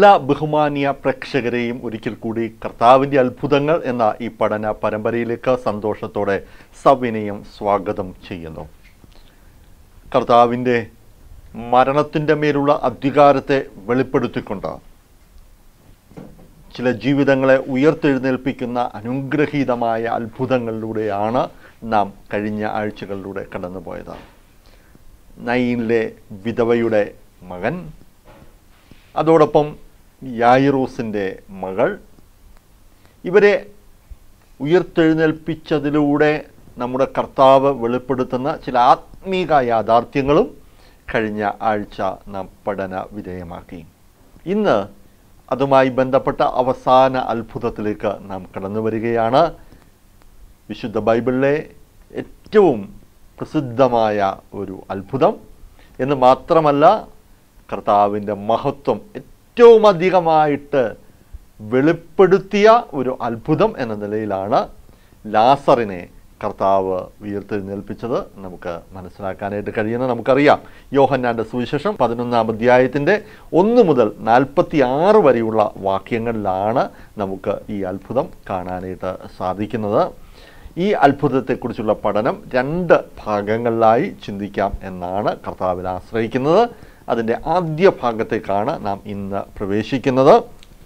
എല്ലാ ബഹുമാന്യ പ്രേക്ഷകരെയും ഒരിക്കൽ കൂടി കർത്താവിൻ്റെ അത്ഭുതങ്ങൾ എന്ന ഈ പഠന പരമ്പരയിലേക്ക് സന്തോഷത്തോടെ സവിനയം സ്വാഗതം ചെയ്യുന്നു കർത്താവിൻ്റെ മരണത്തിൻ്റെ മേലുള്ള അധികാരത്തെ വെളിപ്പെടുത്തിക്കൊണ്ട് ചില ജീവിതങ്ങളെ ഉയർത്തെഴുന്നേൽപ്പിക്കുന്ന അനുഗ്രഹീതമായ അത്ഭുതങ്ങളിലൂടെയാണ് നാം കഴിഞ്ഞ ആഴ്ചകളിലൂടെ കടന്നുപോയത് നയിനിലെ വിധവയുടെ മകൻ അതോടൊപ്പം യായിറൂസിൻ്റെ മകൾ ഇവരെ ഉയർത്തെഴുന്നേൽപ്പിച്ചതിലൂടെ നമ്മുടെ കർത്താവ് വെളിപ്പെടുത്തുന്ന ചില ആത്മീക യാഥാർത്ഥ്യങ്ങളും കഴിഞ്ഞ ആഴ്ച നാം പഠന വിധേയമാക്കി ഇന്ന് അതുമായി ബന്ധപ്പെട്ട അവസാന അത്ഭുതത്തിലേക്ക് നാം കടന്നു വരികയാണ് വിശുദ്ധ ബൈബിളിലെ ഏറ്റവും പ്രസിദ്ധമായ ഒരു അത്ഭുതം എന്ന് മാത്രമല്ല കർത്താവിൻ്റെ മഹത്വം ഏറ്റവും അധികമായിട്ട് വെളിപ്പെടുത്തിയ ഒരു അത്ഭുതം എന്ന നിലയിലാണ് ലാസറിനെ കർത്താവ് ഉയർത്തെഴുന്നേൽപ്പിച്ചത് നമുക്ക് മനസ്സിലാക്കാനായിട്ട് കഴിയുന്നത് നമുക്കറിയാം യോഹന്നാൻ്റെ സുവിശേഷം പതിനൊന്നാം അധ്യായത്തിൻ്റെ ഒന്ന് മുതൽ നാൽപ്പത്തി ആറ് വരെയുള്ള വാക്യങ്ങളിലാണ് നമുക്ക് ഈ അത്ഭുതം കാണാനായിട്ട് സാധിക്കുന്നത് ഈ അത്ഭുതത്തെക്കുറിച്ചുള്ള പഠനം രണ്ട് ഭാഗങ്ങളിലായി ചിന്തിക്കാം എന്നാണ് കർത്താവിൽ ആശ്രയിക്കുന്നത് അതിൻ്റെ ആദ്യ ഭാഗത്തേക്കാണ് നാം ഇന്ന് പ്രവേശിക്കുന്നത്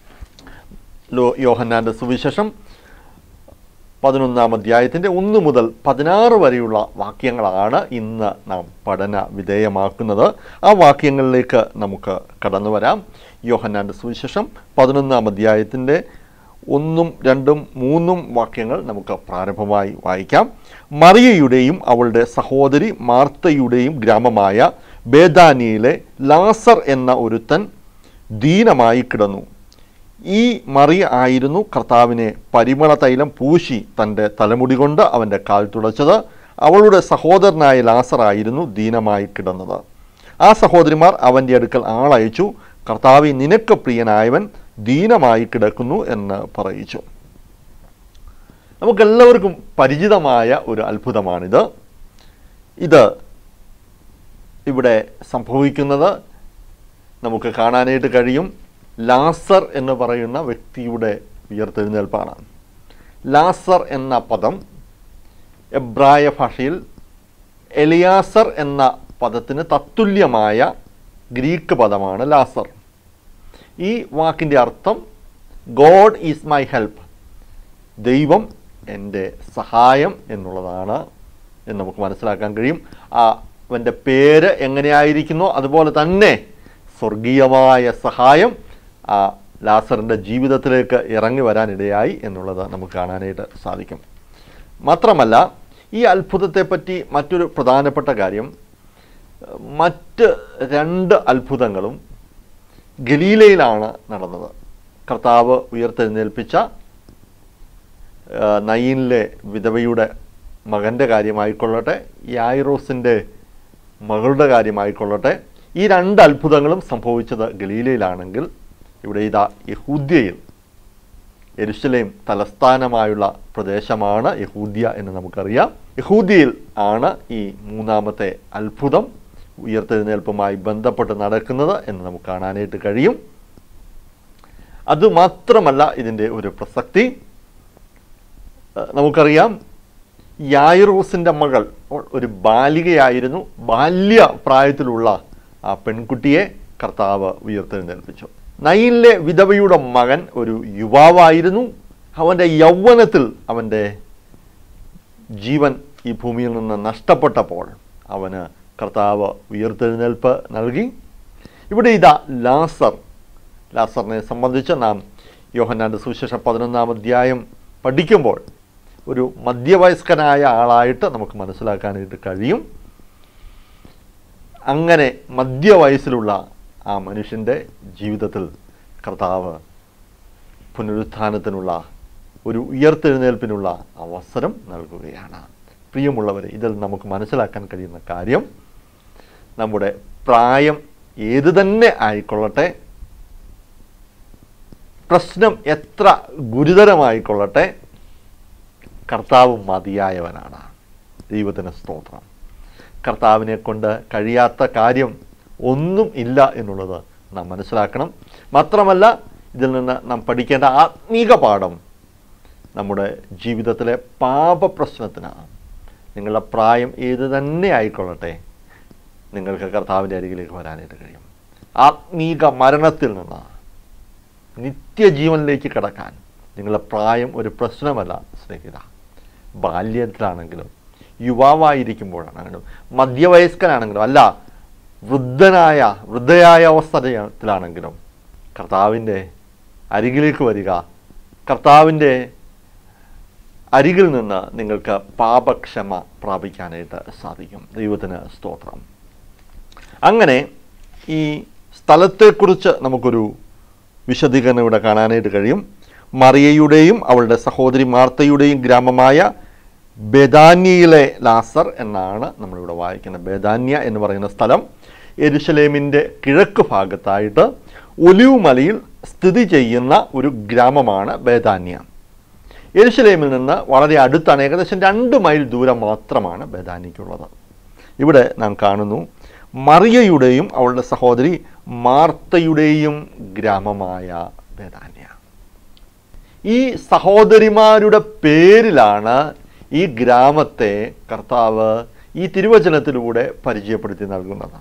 ലോ യോഹന്നാൻ്റെ സുവിശേഷം പതിനൊന്നാം അധ്യായത്തിൻ്റെ ഒന്ന് മുതൽ പതിനാറ് വരെയുള്ള വാക്യങ്ങളാണ് ഇന്ന് നാം പഠന വിധേയമാക്കുന്നത് ആ വാക്യങ്ങളിലേക്ക് നമുക്ക് കടന്നു വരാം യോഹന്നാൻ്റെ സുവിശേഷം പതിനൊന്നാം അധ്യായത്തിൻ്റെ ഒന്നും രണ്ടും മൂന്നും വാക്യങ്ങൾ നമുക്ക് പ്രാരംഭമായി വായിക്കാം മറിയയുടെയും അവളുടെ സഹോദരി മാർത്തയുടെയും ഗ്രാമമായ ബേദാനിയിലെ ലാസർ എന്ന ഒരുത്തൻ ദീനമായി കിടന്നു ഈ മറിയ ആയിരുന്നു കർത്താവിനെ പരിമള തൈലം പൂശി തൻ്റെ തലമുടി കൊണ്ട് അവൻ്റെ കാൽ തുടച്ചത് അവളുടെ സഹോദരനായ ലാസറായിരുന്നു ദീനമായി കിടന്നത് ആ സഹോദരിമാർ അവൻ്റെ അടുക്കൽ ആളയച്ചു കർത്താവി നിനക്ക് പ്രിയനായവൻ ദീനമായി കിടക്കുന്നു എന്ന് പറയിച്ചു നമുക്കെല്ലാവർക്കും പരിചിതമായ ഒരു അത്ഭുതമാണിത് ഇത് ഇവിടെ സംഭവിക്കുന്നത് നമുക്ക് കാണാനായിട്ട് കഴിയും ലാസർ എന്ന് പറയുന്ന വ്യക്തിയുടെ ഉയർത്തെഴുന്നേൽപ്പാണ് ലാസർ എന്ന പദം എബ്രായ ഭാഷയിൽ എലിയാസർ എന്ന പദത്തിന് തത്തുല്യമായ ഗ്രീക്ക് പദമാണ് ലാസർ ഈ വാക്കിൻ്റെ അർത്ഥം ഗോഡ് ഈസ് മൈ ഹെൽപ്പ് ദൈവം എൻ്റെ സഹായം എന്നുള്ളതാണ് എന്ന് നമുക്ക് മനസ്സിലാക്കാൻ കഴിയും ആ അവൻ്റെ പേര് എങ്ങനെയായിരിക്കുന്നോ അതുപോലെ തന്നെ സ്വർഗീയമായ സഹായം ആ ലാസറിൻ്റെ ജീവിതത്തിലേക്ക് ഇറങ്ങി വരാനിടയായി എന്നുള്ളത് നമുക്ക് കാണാനായിട്ട് സാധിക്കും മാത്രമല്ല ഈ അത്ഭുതത്തെപ്പറ്റി മറ്റൊരു പ്രധാനപ്പെട്ട കാര്യം മറ്റ് രണ്ട് അത്ഭുതങ്ങളും ഗലീലയിലാണ് നടന്നത് കർത്താവ് ഉയർത്തെഴുന്നേൽപ്പിച്ച നയീനിലെ വിധവയുടെ മകൻ്റെ കാര്യമായിക്കൊള്ളട്ടെ യായിറോസിൻ്റെ മകളുടെ കാര്യമായിക്കൊള്ളട്ടെ ഈ രണ്ട് അത്ഭുതങ്ങളും സംഭവിച്ചത് ഗലീലയിലാണെങ്കിൽ ഇവിടെ ഇതാ യഹൂദ്യയിൽ എരുശലേം തലസ്ഥാനമായുള്ള പ്രദേശമാണ് യഹൂദ്യ എന്ന് നമുക്കറിയാം യഹൂദ്യയിൽ ആണ് ഈ മൂന്നാമത്തെ അത്ഭുതം ഉയർത്തെഴുന്നേൽപ്പുമായി ബന്ധപ്പെട്ട് നടക്കുന്നത് എന്ന് നമുക്ക് കാണാനായിട്ട് കഴിയും അതുമാത്രമല്ല ഇതിൻ്റെ ഒരു പ്രസക്തി നമുക്കറിയാം യായിറോസിൻ്റെ മകൾ ഒരു ബാലികയായിരുന്നു ബാല്യ പ്രായത്തിലുള്ള ആ പെൺകുട്ടിയെ കർത്താവ് ഉയർത്തെഴുന്നേൽപ്പിച്ചു നയിലിലെ വിധവയുടെ മകൻ ഒരു യുവാവായിരുന്നു അവൻ്റെ യൗവനത്തിൽ അവൻ്റെ ജീവൻ ഈ ഭൂമിയിൽ നിന്ന് നഷ്ടപ്പെട്ടപ്പോൾ അവന് കർത്താവ് ഉയർത്തെഴുന്നേൽപ്പ് നൽകി ഇവിടെ ഇതാ ലാസർ ലാസറിനെ സംബന്ധിച്ച് നാം യോഹന്നാൻ്റെ സുവിശേഷം പതിനൊന്നാം അധ്യായം പഠിക്കുമ്പോൾ ഒരു മധ്യവയസ്കനായ ആളായിട്ട് നമുക്ക് മനസ്സിലാക്കാനായിട്ട് കഴിയും അങ്ങനെ മധ്യവയസ്സിലുള്ള ആ മനുഷ്യൻ്റെ ജീവിതത്തിൽ കർത്താവ് പുനരുത്ഥാനത്തിനുള്ള ഒരു ഉയർത്തെഴുന്നേൽപ്പിനുള്ള അവസരം നൽകുകയാണ് പ്രിയമുള്ളവരെ ഇതിൽ നമുക്ക് മനസ്സിലാക്കാൻ കഴിയുന്ന കാര്യം നമ്മുടെ പ്രായം ഏത് തന്നെ ആയിക്കൊള്ളട്ടെ പ്രശ്നം എത്ര ഗുരുതരമായിക്കൊള്ളട്ടെ കർത്താവ് മതിയായവനാണ് ദൈവത്തിന് സ്തോത്രം കർത്താവിനെ കൊണ്ട് കഴിയാത്ത കാര്യം ഒന്നും ഇല്ല എന്നുള്ളത് നാം മനസ്സിലാക്കണം മാത്രമല്ല ഇതിൽ നിന്ന് നാം പഠിക്കേണ്ട ആത്മീക പാഠം നമ്മുടെ ജീവിതത്തിലെ പാപപ്രശ്നത്തിന് നിങ്ങളുടെ പ്രായം ഏത് തന്നെ ആയിക്കൊള്ളട്ടെ നിങ്ങൾക്ക് കർത്താവിൻ്റെ അരികിലേക്ക് വരാനായിട്ട് കഴിയും ആത്മീക മരണത്തിൽ നിന്ന് നിത്യജീവനിലേക്ക് കടക്കാൻ നിങ്ങളുടെ പ്രായം ഒരു പ്രശ്നമല്ല സ്നേഹിത ബാല്യത്തിലാണെങ്കിലും യുവാവായിരിക്കുമ്പോഴാണെങ്കിലും മധ്യവയസ്കനാണെങ്കിലും അല്ല വൃദ്ധനായ വൃദ്ധയായ അവസ്ഥത്തിലാണെങ്കിലും കർത്താവിൻ്റെ അരികിലേക്ക് വരിക കർത്താവിൻ്റെ അരികിൽ നിന്ന് നിങ്ങൾക്ക് പാപക്ഷമ പ്രാപിക്കാനായിട്ട് സാധിക്കും ദൈവത്തിന് സ്തോത്രം അങ്ങനെ ഈ സ്ഥലത്തെക്കുറിച്ച് നമുക്കൊരു വിശദീകരണം ഇവിടെ കാണാനായിട്ട് കഴിയും മറിയയുടെയും അവളുടെ സഹോദരി മാർത്തയുടെയും ഗ്രാമമായ ബെദാന്യയിലെ ലാസർ എന്നാണ് നമ്മളിവിടെ വായിക്കുന്നത് ബെദാന്യ എന്ന് പറയുന്ന സ്ഥലം എരുശലേമിൻ്റെ കിഴക്ക് ഭാഗത്തായിട്ട് ഒലിവ് മലയിൽ സ്ഥിതി ചെയ്യുന്ന ഒരു ഗ്രാമമാണ് ബേദാന്യ എരുശലേമിൽ നിന്ന് വളരെ അടുത്താണ് ഏകദേശം രണ്ട് മൈൽ ദൂരം മാത്രമാണ് ബേദാനിക്കുള്ളത് ഇവിടെ നാം കാണുന്നു മറിയയുടെയും അവളുടെ സഹോദരി മാർത്തയുടെയും ഗ്രാമമായ ബേദാന്യ ഈ സഹോദരിമാരുടെ പേരിലാണ് ഈ ഗ്രാമത്തെ കർത്താവ് ഈ തിരുവചനത്തിലൂടെ പരിചയപ്പെടുത്തി നൽകുന്നത്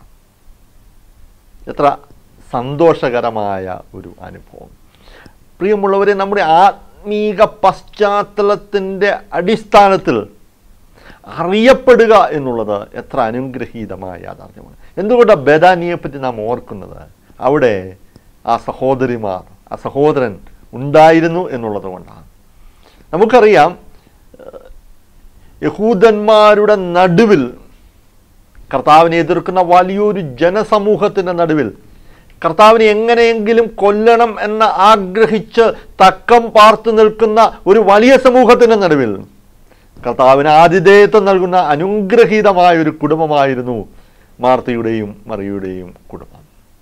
എത്ര സന്തോഷകരമായ ഒരു അനുഭവം പ്രിയമുള്ളവരെ നമ്മുടെ ആത്മീക പശ്ചാത്തലത്തിൻ്റെ അടിസ്ഥാനത്തിൽ അറിയപ്പെടുക എന്നുള്ളത് എത്ര അനുഗ്രഹീതമായ യാഥാർത്ഥ്യമാണ് എന്തുകൊണ്ടാണ് ബദാനിയെ പറ്റി നാം ഓർക്കുന്നത് അവിടെ ആ സഹോദരിമാർ ആ സഹോദരൻ ഉണ്ടായിരുന്നു എന്നുള്ളത് കൊണ്ടാണ് നമുക്കറിയാം ഏഹ്, യഹൂദന്മാരുടെ നടുവിൽ കർത്താവിനെ എതിർക്കുന്ന വലിയൊരു ജനസമൂഹത്തിൻ്റെ നടുവിൽ കർത്താവിനെ എങ്ങനെയെങ്കിലും കൊല്ലണം എന്ന് ആഗ്രഹിച്ച് തക്കം പാർത്തു നിൽക്കുന്ന ഒരു വലിയ സമൂഹത്തിൻ്റെ നടുവിൽ കർത്താവിന് ആതിഥേയത്വം നൽകുന്ന അനുഗ്രഹീതമായ ഒരു കുടുംബമായിരുന്നു മാർത്തയുടെയും മറിയുടെയും കുടുംബം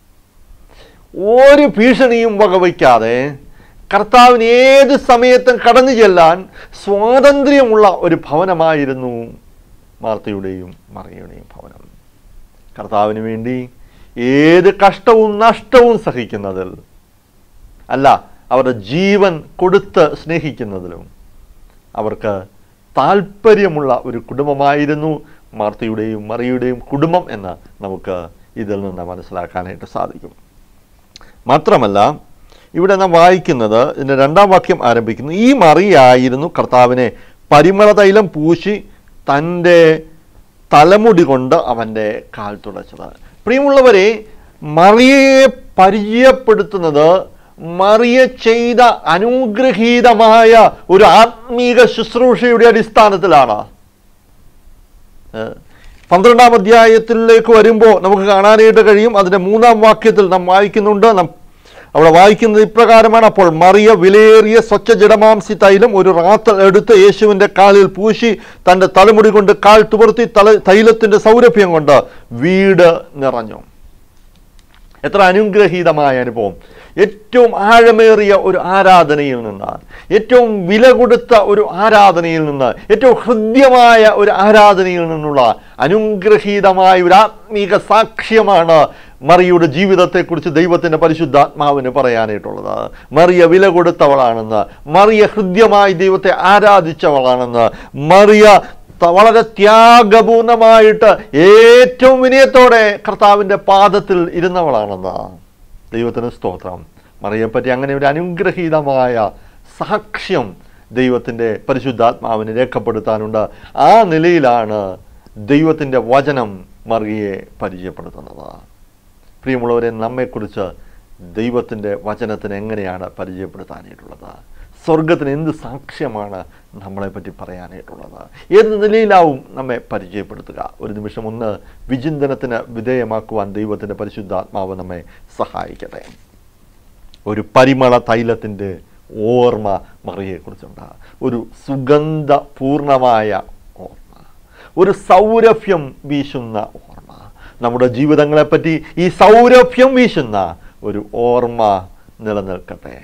ഒരു ഭീഷണിയും വകവയ്ക്കാതെ കർത്താവിന് ഏത് സമയത്തും കടന്നു ചെല്ലാൻ സ്വാതന്ത്ര്യമുള്ള ഒരു ഭവനമായിരുന്നു മാർത്തയുടെയും മറിയുടെയും ഭവനം കർത്താവിന് വേണ്ടി ഏത് കഷ്ടവും നഷ്ടവും സഹിക്കുന്നതിൽ അല്ല അവരുടെ ജീവൻ കൊടുത്ത് സ്നേഹിക്കുന്നതിലും അവർക്ക് താല്പര്യമുള്ള ഒരു കുടുംബമായിരുന്നു മാർത്തയുടെയും മറിയുടെയും കുടുംബം എന്ന് നമുക്ക് ഇതിൽ നിന്ന് മനസ്സിലാക്കാനായിട്ട് സാധിക്കും മാത്രമല്ല ഇവിടെ നാം വായിക്കുന്നത് ഇതിൻ്റെ രണ്ടാം വാക്യം ആരംഭിക്കുന്നു ഈ മറിയായിരുന്നു കർത്താവിനെ പരിമള തൈലം പൂശി തൻ്റെ തലമുടി കൊണ്ട് അവൻ്റെ കാൽ തുടച്ചത് പ്രിയമുള്ളവരെ മറിയയെ പരിചയപ്പെടുത്തുന്നത് മറിയ ചെയ്ത അനുഗ്രഹീതമായ ഒരു ആത്മീക ശുശ്രൂഷയുടെ അടിസ്ഥാനത്തിലാണ് ഏഹ് പന്ത്രണ്ടാം അധ്യായത്തിലേക്ക് വരുമ്പോൾ നമുക്ക് കാണാനായിട്ട് കഴിയും അതിൻ്റെ മൂന്നാം വാക്യത്തിൽ നാം വായിക്കുന്നുണ്ട് നാം അവിടെ വായിക്കുന്നത് ഇപ്രകാരമാണ് അപ്പോൾ മറിയ വിലയേറിയ സ്വച്ഛ ജഡമാംസി തൈലം ഒരു റാത്തൽ എടുത്ത് യേശുവിൻ്റെ കാലിൽ പൂശി തൻ്റെ തലമുടി കൊണ്ട് കാൽ തുവർത്തി തല തൈലത്തിൻ്റെ സൗരഭ്യം കൊണ്ട് വീട് നിറഞ്ഞു എത്ര അനുഗ്രഹീതമായ അനുഭവം ഏറ്റവും ആഴമേറിയ ഒരു ആരാധനയിൽ നിന്ന് ഏറ്റവും വില കൊടുത്ത ഒരു ആരാധനയിൽ നിന്ന് ഏറ്റവും ഹൃദ്യമായ ഒരു ആരാധനയിൽ നിന്നുള്ള അനുഗ്രഹീതമായ ഒരു ആത്മീക സാക്ഷ്യമാണ് മറിയുടെ ജീവിതത്തെക്കുറിച്ച് ദൈവത്തിൻ്റെ പരിശുദ്ധാത്മാവിന് പറയാനായിട്ടുള്ളത് മറിയ വില കൊടുത്തവളാണെന്ന് മറിയ ഹൃദ്യമായി ദൈവത്തെ ആരാധിച്ചവളാണെന്ന് മറിയ ത- വളരെ ത്യാഗപൂർണമായിട്ട് ഏറ്റവും വിനയത്തോടെ കർത്താവിൻ്റെ പാദത്തിൽ ഇരുന്നവളാണെന്ന് ദൈവത്തിന് സ്തോത്രം മറിയെപ്പറ്റി അങ്ങനെ ഒരു അനുഗ്രഹീതമായ സാക്ഷ്യം ദൈവത്തിൻ്റെ പരിശുദ്ധാത്മാവിന് രേഖപ്പെടുത്താനുണ്ട് ആ നിലയിലാണ് ദൈവത്തിൻ്റെ വചനം മറിയെ പരിചയപ്പെടുത്തുന്നത് പ്രിയമുള്ളവരെ നമ്മെക്കുറിച്ച് ദൈവത്തിൻ്റെ വചനത്തിന് എങ്ങനെയാണ് പരിചയപ്പെടുത്താനായിട്ടുള്ളത് സ്വർഗത്തിന് എന്ത് സാക്ഷ്യമാണ് നമ്മളെപ്പറ്റി പറയാനായിട്ടുള്ളത് ഏത് നിലയിലാവും നമ്മെ പരിചയപ്പെടുത്തുക ഒരു നിമിഷം ഒന്ന് വിചിന്തനത്തിന് വിധേയമാക്കുവാൻ ദൈവത്തിൻ്റെ പരിശുദ്ധാത്മാവ് നമ്മെ സഹായിക്കട്ടെ ഒരു പരിമള തൈലത്തിൻ്റെ ഓർമ്മ മറിയെക്കുറിച്ചുണ്ട് ഒരു സുഗന്ധപൂർണമായ ഓർമ്മ ഒരു സൗരഭ്യം വീശുന്ന ഓർമ്മ നമ്മുടെ ജീവിതങ്ങളെപ്പറ്റി ഈ സൗരഭ്യം വീശുന്ന ഒരു ഓർമ്മ നിലനിൽക്കട്ടെ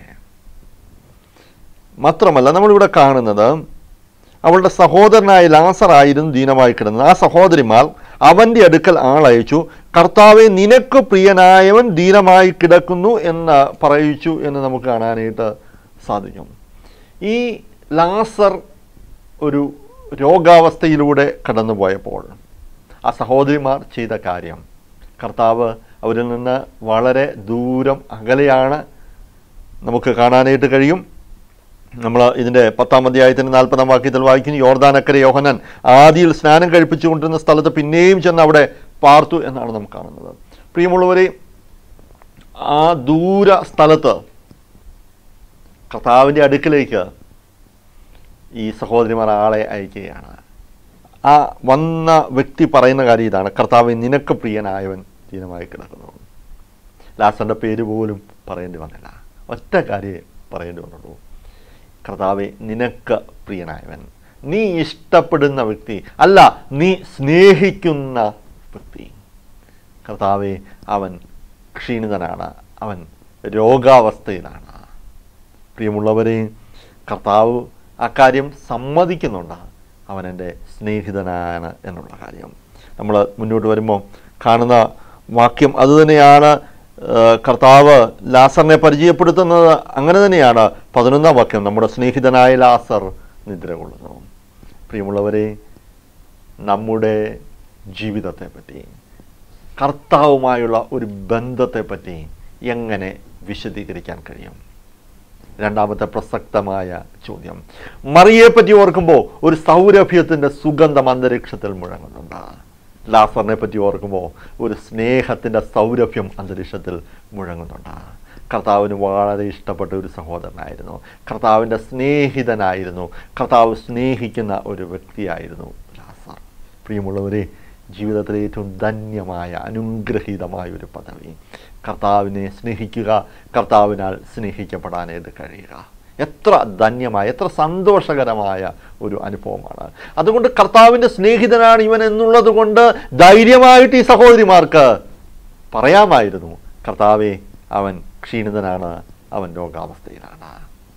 മാത്രമല്ല നമ്മളിവിടെ കാണുന്നത് അവളുടെ സഹോദരനായ ലാസറായിരുന്നു ദീനമായി കിടന്നത് ആ സഹോദരിമാർ അവൻ്റെ അടുക്കൽ ആളയച്ചു കർത്താവെ നിനക്ക് പ്രിയനായവൻ ദീനമായി കിടക്കുന്നു എന്ന് പറയിച്ചു എന്ന് നമുക്ക് കാണാനായിട്ട് സാധിക്കും ഈ ലാസർ ഒരു രോഗാവസ്ഥയിലൂടെ കടന്നുപോയപ്പോൾ ആ സഹോദരിമാർ ചെയ്ത കാര്യം കർത്താവ് അവരിൽ നിന്ന് വളരെ ദൂരം അകലെയാണ് നമുക്ക് കാണാനായിട്ട് കഴിയും നമ്മൾ ഇതിൻ്റെ പത്താം അധ്യായത്തിൻ്റെ നാൽപ്പതാം വാക്യത്തിൽ വായിക്കുന്നു യോർദാനക്കര യോഹനൻ ആദിയിൽ സ്നാനം കഴിപ്പിച്ചുകൊണ്ടിരുന്ന സ്ഥലത്ത് പിന്നെയും ചെന്ന് അവിടെ പാർത്തു എന്നാണ് നമുക്ക് കാണുന്നത് പ്രിയമുള്ളവരെ ആ ദൂര സ്ഥലത്ത് കർത്താവിൻ്റെ അടുക്കിലേക്ക് ഈ സഹോദരിമാർ ആളെ അയക്കുകയാണ് ആ വന്ന വ്യക്തി പറയുന്ന കാര്യം ഇതാണ് കർത്താവ് നിനക്ക് പ്രിയനായവൻ ദീനമായി കിടക്കുന്നു ലാസറിൻ്റെ പേര് പോലും പറയേണ്ടി വന്നില്ല ഒറ്റ കാര്യം പറയേണ്ടി വന്നുള്ളൂ കർത്താവെ നിനക്ക് പ്രിയനായവൻ നീ ഇഷ്ടപ്പെടുന്ന വ്യക്തി അല്ല നീ സ്നേഹിക്കുന്ന വ്യക്തി കർത്താവെ അവൻ ക്ഷീണിതനാണ് അവൻ രോഗാവസ്ഥയിലാണ് പ്രിയമുള്ളവരെ കർത്താവ് അക്കാര്യം സമ്മതിക്കുന്നുണ്ട് അവൻ എൻ്റെ സ്നേഹിതനാണ് എന്നുള്ള കാര്യം നമ്മൾ മുന്നോട്ട് വരുമ്പോൾ കാണുന്ന വാക്യം അതുതന്നെയാണ് ആ, കർത്താവ് ലാസറിനെ പരിചയപ്പെടുത്തുന്നത് അങ്ങനെ തന്നെയാണ് പതിനൊന്നാം വാക്യം നമ്മുടെ സ്നേഹിതനായ ലാസർ നിദ്ര കൊള്ളുന്നു പ്രിയമുള്ളവരെ നമ്മുടെ ജീവിതത്തെ പറ്റി കർത്താവുമായുള്ള ഒരു ബന്ധത്തെ പറ്റി എങ്ങനെ വിശദീകരിക്കാൻ കഴിയും രണ്ടാമത്തെ പ്രസക്തമായ ചോദ്യം മറിയെ പറ്റി ഓർക്കുമ്പോൾ ഒരു സൗരഭ്യത്തിൻ്റെ സുഗന്ധം അന്തരീക്ഷത്തിൽ മുഴങ്ങുന്നുണ്ട് ലാസറിനെ പറ്റി ഓർക്കുമ്പോൾ ഒരു സ്നേഹത്തിൻ്റെ സൗരഭ്യം അന്തരീക്ഷത്തിൽ മുഴങ്ങുന്നുണ്ട് കർത്താവിന് വളരെ ഇഷ്ടപ്പെട്ട ഒരു സഹോദരനായിരുന്നു കർത്താവിൻ്റെ സ്നേഹിതനായിരുന്നു കർത്താവ് സ്നേഹിക്കുന്ന ഒരു വ്യക്തിയായിരുന്നു ലാസർ പ്രിയമുള്ളവരെ ജീവിതത്തിലെ ഏറ്റവും ധന്യമായ അനുഗ്രഹീതമായ ഒരു പദവി കർത്താവിനെ സ്നേഹിക്കുക കർത്താവിനാൽ സ്നേഹിക്കപ്പെടാനായിട്ട് കഴിയുക എത്ര ധന്യമായ എത്ര സന്തോഷകരമായ ഒരു അനുഭവമാണ് അതുകൊണ്ട് കർത്താവിൻ്റെ സ്നേഹിതനാണ് ഇവൻ എന്നുള്ളത് കൊണ്ട് ധൈര്യമായിട്ട് ഈ സഹോദരിമാർക്ക് പറയാമായിരുന്നു കർത്താവെ അവൻ ക്ഷീണിതനാണ് അവൻ രോഗാവസ്ഥയിലാണ്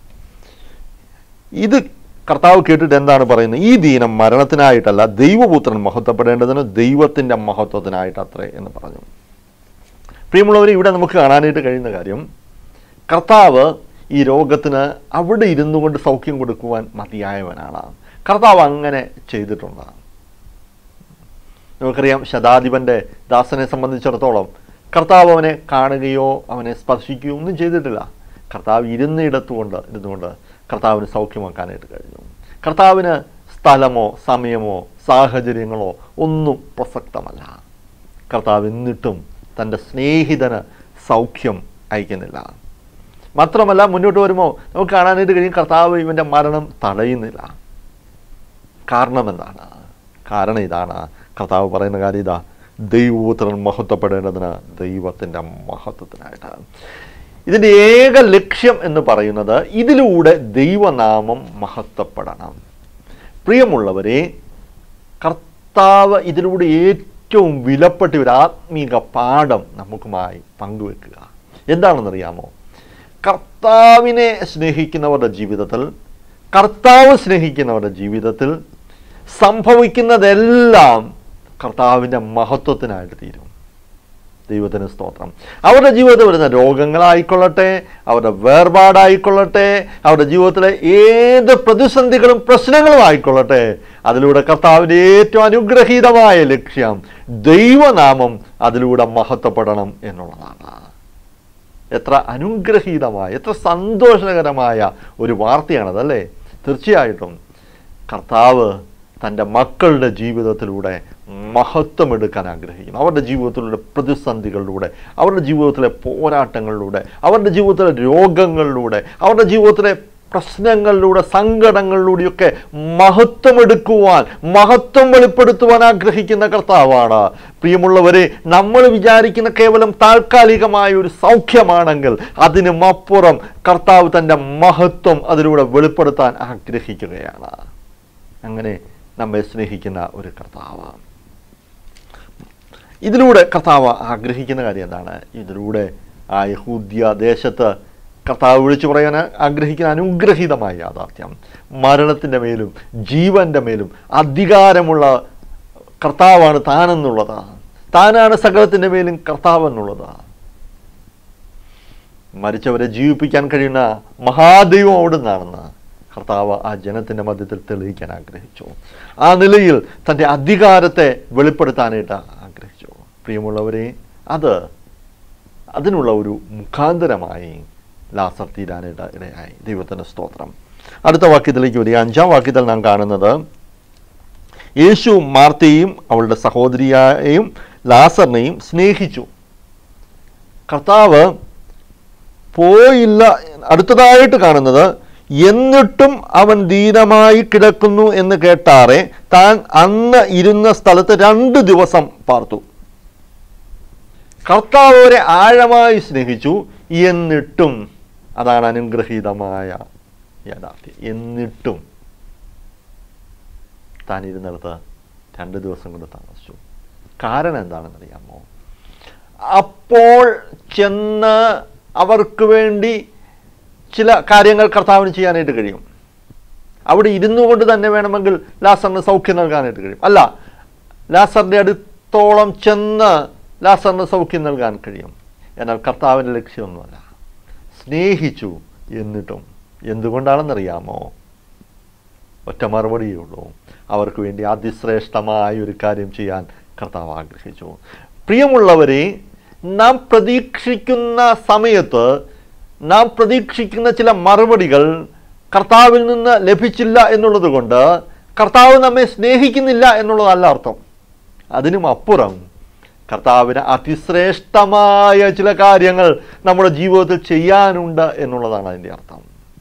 ഇത് കർത്താവ് കേട്ടിട്ട് എന്താണ് പറയുന്നത് ഈ ദീനം മരണത്തിനായിട്ടല്ല ദൈവപുത്രൻ മഹത്വപ്പെടേണ്ടതിന് ദൈവത്തിൻ്റെ മഹത്വത്തിനായിട്ട് അത്രേ എന്ന് പറഞ്ഞു പ്രിയമുള്ളവർ ഇവിടെ നമുക്ക് കാണാനായിട്ട് കഴിയുന്ന കാര്യം കർത്താവ് ഈ രോഗത്തിന് അവിടെ ഇരുന്നു കൊണ്ട് സൗഖ്യം കൊടുക്കുവാൻ മതിയായവനാണ് കർത്താവ് അങ്ങനെ ചെയ്തിട്ടുണ്ട് നമുക്കറിയാം ശതാധിപൻ്റെ ദാസനെ സംബന്ധിച്ചിടത്തോളം കർത്താവ് അവനെ കാണുകയോ അവനെ സ്പർശിക്കുകയോ ഒന്നും ചെയ്തിട്ടില്ല കർത്താവ് ഇരുന്നിടത്തുകൊണ്ട് ഇരുന്നുകൊണ്ട് കർത്താവിന് സൗഖ്യമാക്കാനായിട്ട് കഴിഞ്ഞു കർത്താവിന് സ്ഥലമോ സമയമോ സാഹചര്യങ്ങളോ ഒന്നും പ്രസക്തമല്ല കർത്താവ് എന്നിട്ടും തൻ്റെ സ്നേഹിതന് സൗഖ്യം അയക്കുന്നില്ല മാത്രമല്ല മുന്നോട്ട് വരുമ്പോൾ നമുക്ക് കാണാനായിട്ട് കഴിയും കർത്താവ് ഇവൻ്റെ മരണം തടയുന്നില്ല കാരണം എന്താണ് കാരണം ഇതാണ് കർത്താവ് പറയുന്ന കാര്യം ഇതാ ദൈവപുത്രൻ മഹത്വപ്പെടേണ്ടതിന് ദൈവത്തിൻ്റെ മഹത്വത്തിനായിട്ട് ഇതിൻ്റെ ഏക ലക്ഷ്യം എന്ന് പറയുന്നത് ഇതിലൂടെ ദൈവനാമം മഹത്വപ്പെടണം പ്രിയമുള്ളവരെ കർത്താവ് ഇതിലൂടെ ഏറ്റവും വിലപ്പെട്ട ഒരു ആത്മീക പാഠം നമുക്കുമായി പങ്കുവെക്കുക എന്താണെന്നറിയാമോ കർത്താവിനെ സ്നേഹിക്കുന്നവരുടെ ജീവിതത്തിൽ കർത്താവ് സ്നേഹിക്കുന്നവരുടെ ജീവിതത്തിൽ സംഭവിക്കുന്നതെല്ലാം കർത്താവിൻ്റെ മഹത്വത്തിനായിട്ട് തീരും ദൈവത്തിന് സ്തോത്രം അവരുടെ ജീവിതത്തിൽ വരുന്ന രോഗങ്ങളായിക്കൊള്ളട്ടെ അവരുടെ വേർപാടായിക്കൊള്ളട്ടെ അവരുടെ ജീവിതത്തിലെ ഏത് പ്രതിസന്ധികളും പ്രശ്നങ്ങളും ആയിക്കൊള്ളട്ടെ അതിലൂടെ കർത്താവിൻ്റെ ഏറ്റവും അനുഗ്രഹീതമായ ലക്ഷ്യം ദൈവനാമം അതിലൂടെ മഹത്വപ്പെടണം എന്നുള്ളതാണ് എത്ര അനുഗ്രഹീതമായ എത്ര സന്തോഷകരമായ ഒരു വാർത്തയാണതല്ലേ തീർച്ചയായിട്ടും കർത്താവ് തൻ്റെ മക്കളുടെ ജീവിതത്തിലൂടെ മഹത്വം എടുക്കാൻ ആഗ്രഹിക്കുന്നു അവരുടെ ജീവിതത്തിലൂടെ പ്രതിസന്ധികളിലൂടെ അവരുടെ ജീവിതത്തിലെ പോരാട്ടങ്ങളിലൂടെ അവരുടെ ജീവിതത്തിലെ രോഗങ്ങളിലൂടെ അവരുടെ ജീവിതത്തിലെ പ്രശ്നങ്ങളിലൂടെ സങ്കടങ്ങളിലൂടെയൊക്കെ മഹത്വം എടുക്കുവാൻ മഹത്വം വെളിപ്പെടുത്തുവാൻ ആഗ്രഹിക്കുന്ന കർത്താവാണ് പ്രിയമുള്ളവരെ നമ്മൾ വിചാരിക്കുന്ന കേവലം താൽക്കാലികമായ ഒരു സൗഖ്യമാണെങ്കിൽ അതിനും അപ്പുറം കർത്താവ് തൻ്റെ മഹത്വം അതിലൂടെ വെളിപ്പെടുത്താൻ ആഗ്രഹിക്കുകയാണ് അങ്ങനെ നമ്മെ സ്നേഹിക്കുന്ന ഒരു കർത്താവ് ഇതിലൂടെ കർത്താവ് ആഗ്രഹിക്കുന്ന കാര്യം എന്താണ് ഇതിലൂടെ ആ യഹൂദ്യ ദേശത്ത് കർത്താവ് വിളിച്ചു പറയാൻ ആഗ്രഹിക്കുന്ന അനുഗ്രഹീതമായ യാഥാർത്ഥ്യം മരണത്തിൻ്റെ മേലും ജീവൻ്റെ മേലും അധികാരമുള്ള കർത്താവാണ് താനെന്നുള്ളത് താനാണ് സകലത്തിൻ്റെ മേലും കർത്താവ് എന്നുള്ളത് മരിച്ചവരെ ജീവിപ്പിക്കാൻ കഴിയുന്ന മഹാദൈവം അവിടെ നിന്നാണെന്ന് കർത്താവ് ആ ജനത്തിൻ്റെ മധ്യത്തിൽ തെളിയിക്കാൻ ആഗ്രഹിച്ചു ആ നിലയിൽ തൻ്റെ അധികാരത്തെ വെളിപ്പെടുത്താനായിട്ട് ആഗ്രഹിച്ചു പ്രിയമുള്ളവരെ അത് അതിനുള്ള ഒരു മുഖാന്തരമായി ലാസർ തീരാനായിട്ട് ഇടയായി ദൈവത്തിൻ്റെ സ്തോത്രം അടുത്ത വാക്യത്തിലേക്ക് വരിക അഞ്ചാം വാക്യത്തിൽ നാം കാണുന്നത് യേശു മാർത്തയെയും അവളുടെ സഹോദരിയെയും ലാസറിനെയും സ്നേഹിച്ചു കർത്താവ് പോയില്ല അടുത്തതായിട്ട് കാണുന്നത് എന്നിട്ടും അവൻ ദീനമായി കിടക്കുന്നു എന്ന് കേട്ടാറെ താൻ അന്ന് ഇരുന്ന സ്ഥലത്ത് രണ്ട് ദിവസം പാർത്തു കർത്താവ് അവരെ ആഴമായി സ്നേഹിച്ചു എന്നിട്ടും അതാണ് അനുഗ്രഹീതമായ യാഥാർത്ഥ്യം എന്നിട്ടും താൻ ഇരുന്നിടത്ത് രണ്ട് ദിവസം കൊണ്ട് താമസിച്ചു കാരണം എന്താണെന്നറിയാമോ അപ്പോൾ ചെന്ന് അവർക്ക് വേണ്ടി ചില കാര്യങ്ങൾ കർത്താവിന് ചെയ്യാനായിട്ട് കഴിയും അവിടെ ഇരുന്നു കൊണ്ട് തന്നെ വേണമെങ്കിൽ ലാസറിന് സൗഖ്യം നൽകാനായിട്ട് കഴിയും അല്ല ലാസറിൻ്റെ അടുത്തോളം ചെന്ന് ലാസറിന് സൗഖ്യം നൽകാൻ കഴിയും എന്നാൽ കർത്താവിൻ്റെ ലക്ഷ്യമൊന്നുമല്ല സ്നേഹിച്ചു എന്നിട്ടും എന്തുകൊണ്ടാണെന്നറിയാമോ ഒറ്റ മറുപടിയേ ഉള്ളൂ അവർക്ക് വേണ്ടി അതിശ്രേഷ്ഠമായ ഒരു കാര്യം ചെയ്യാൻ കർത്താവ് ആഗ്രഹിച്ചു പ്രിയമുള്ളവരെ നാം പ്രതീക്ഷിക്കുന്ന സമയത്ത് നാം പ്രതീക്ഷിക്കുന്ന ചില മറുപടികൾ കർത്താവിൽ നിന്ന് ലഭിച്ചില്ല എന്നുള്ളത് കൊണ്ട് കർത്താവ് നമ്മെ സ്നേഹിക്കുന്നില്ല എന്നുള്ളതല്ല അർത്ഥം അതിനും അപ്പുറം കർത്താവിന് അതിശ്രേഷ്ഠമായ ചില കാര്യങ്ങൾ നമ്മുടെ ജീവിതത്തിൽ ചെയ്യാനുണ്ട് എന്നുള്ളതാണ് അതിൻ്റെ അർത്ഥം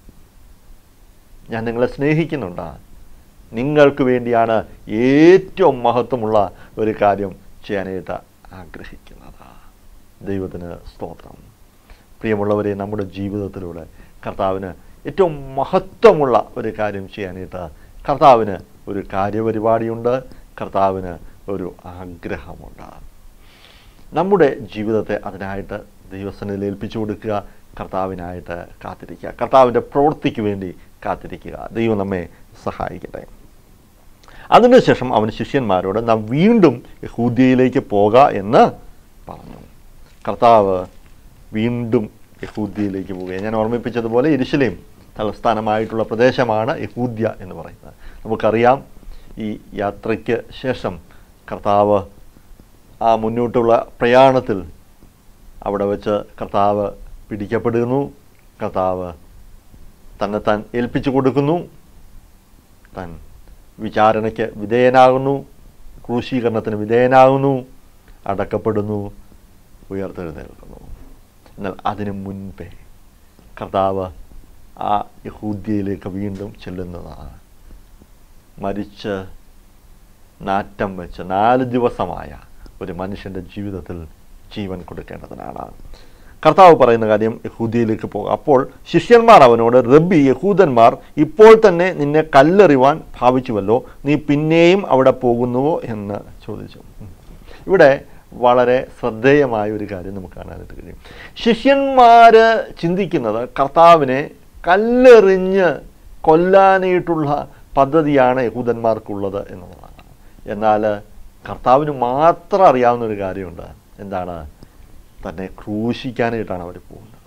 ഞാൻ നിങ്ങളെ സ്നേഹിക്കുന്നുണ്ട് നിങ്ങൾക്ക് വേണ്ടിയാണ് ഏറ്റവും മഹത്വമുള്ള ഒരു കാര്യം ചെയ്യാനായിട്ട് ആഗ്രഹിക്കുന്നത് ദൈവത്തിന് സ്തോത്രം പ്രിയമുള്ളവരെ നമ്മുടെ ജീവിതത്തിലൂടെ കർത്താവിന് ഏറ്റവും മഹത്വമുള്ള ഒരു കാര്യം ചെയ്യാനായിട്ട് കർത്താവിന് ഒരു കാര്യപരിപാടിയുണ്ട് കർത്താവിന് ഒരു ആഗ്രഹമുണ്ട് നമ്മുടെ ജീവിതത്തെ അതിനായിട്ട് ദൈവസനയിൽ ഏൽപ്പിച്ചു കൊടുക്കുക കർത്താവിനായിട്ട് കാത്തിരിക്കുക കർത്താവിൻ്റെ പ്രവൃത്തിക്ക് വേണ്ടി കാത്തിരിക്കുക ദൈവം നമ്മെ സഹായിക്കട്ടെ അതിനുശേഷം അവൻ ശിഷ്യന്മാരോട് നാം വീണ്ടും യഹൂദ്യയിലേക്ക് പോക എന്ന് പറഞ്ഞു കർത്താവ് വീണ്ടും യഹൂദ്യയിലേക്ക് പോവുക ഞാൻ ഓർമ്മിപ്പിച്ചതുപോലെ എരിശിലേം തലസ്ഥാനമായിട്ടുള്ള പ്രദേശമാണ് യഹൂദ്യ എന്ന് പറയുന്നത് നമുക്കറിയാം ഈ യാത്രയ്ക്ക് ശേഷം കർത്താവ് ആ മുന്നോട്ടുള്ള പ്രയാണത്തിൽ അവിടെ വെച്ച് കർത്താവ് പിടിക്കപ്പെടുന്നു കർത്താവ് തന്നെ താൻ ഏൽപ്പിച്ചു കൊടുക്കുന്നു താൻ വിചാരണയ്ക്ക് വിധേയനാകുന്നു ക്രൂശീകരണത്തിന് വിധേയനാകുന്നു അടക്കപ്പെടുന്നു ഉയർത്തെഴുന്നേൽക്കുന്നു എന്നാൽ അതിനു മുൻപേ കർത്താവ് ആ യഹൂദ്യയിലേക്ക് വീണ്ടും ചെല്ലുന്നതാണ് മരിച്ച് നാറ്റം വെച്ച് നാല് ദിവസമായ ഒരു മനുഷ്യൻ്റെ ജീവിതത്തിൽ ജീവൻ കൊടുക്കേണ്ടതിനാണ് കർത്താവ് പറയുന്ന കാര്യം യഹൂദിയിലേക്ക് പോകുക അപ്പോൾ ശിഷ്യന്മാർ അവനോട് റബ്ബി യഹൂദന്മാർ ഇപ്പോൾ തന്നെ നിന്നെ കല്ലെറിവാൻ ഭാവിച്ചുവല്ലോ നീ പിന്നെയും അവിടെ പോകുന്നുവോ എന്ന് ചോദിച്ചു ഇവിടെ വളരെ ശ്രദ്ധേയമായ ഒരു കാര്യം നമുക്ക് കാണാനായിട്ട് കഴിയും ശിഷ്യന്മാർ ചിന്തിക്കുന്നത് കർത്താവിനെ കല്ലെറിഞ്ഞ് കൊല്ലാനായിട്ടുള്ള പദ്ധതിയാണ് യഹൂദന്മാർക്കുള്ളത് എന്നുള്ളതാണ് എന്നാൽ കർത്താവിന് മാത്രം അറിയാവുന്ന ഒരു കാര്യമുണ്ട് എന്താണ് തന്നെ ക്രൂശിക്കാനായിട്ടാണ് അവർ പോകുന്നത്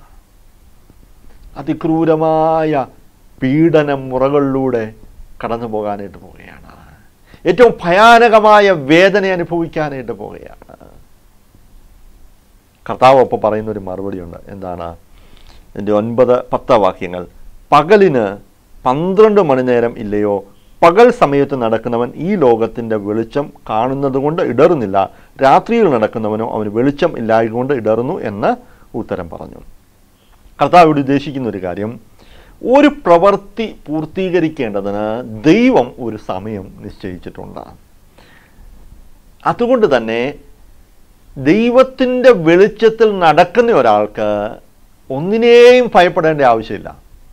അതിക്രൂരമായ പീഡന മുറകളിലൂടെ കടന്നു പോകാനായിട്ട് പോവുകയാണ് ഏറ്റവും ഭയാനകമായ വേദന അനുഭവിക്കാനായിട്ട് പോവുകയാണ് കർത്താവ് ഒപ്പം പറയുന്ന ഒരു മറുപടിയുണ്ട് എന്താണ് എൻ്റെ ഒൻപത് പത്ത് വാക്യങ്ങൾ പകലിന് പന്ത്രണ്ട് മണിനേരം ഇല്ലയോ പകൽ സമയത്ത് നടക്കുന്നവൻ ഈ ലോകത്തിൻ്റെ വെളിച്ചം കാണുന്നത് കൊണ്ട് ഇടറുന്നില്ല രാത്രിയിൽ നടക്കുന്നവനോ അവന് വെളിച്ചം ഇല്ലായതുകൊണ്ട് ഇടറുന്നു എന്ന് ഉത്തരം പറഞ്ഞു കർത്താവ് ഇവിടെ ഉദ്ദേശിക്കുന്ന ഒരു കാര്യം ഒരു പ്രവൃത്തി പൂർത്തീകരിക്കേണ്ടതിന് ദൈവം ഒരു സമയം നിശ്ചയിച്ചിട്ടുണ്ട് അതുകൊണ്ട് തന്നെ ദൈവത്തിൻ്റെ വെളിച്ചത്തിൽ നടക്കുന്ന ഒരാൾക്ക് ഒന്നിനെയും ഭയപ്പെടേണ്ട ആവശ്യമില്ല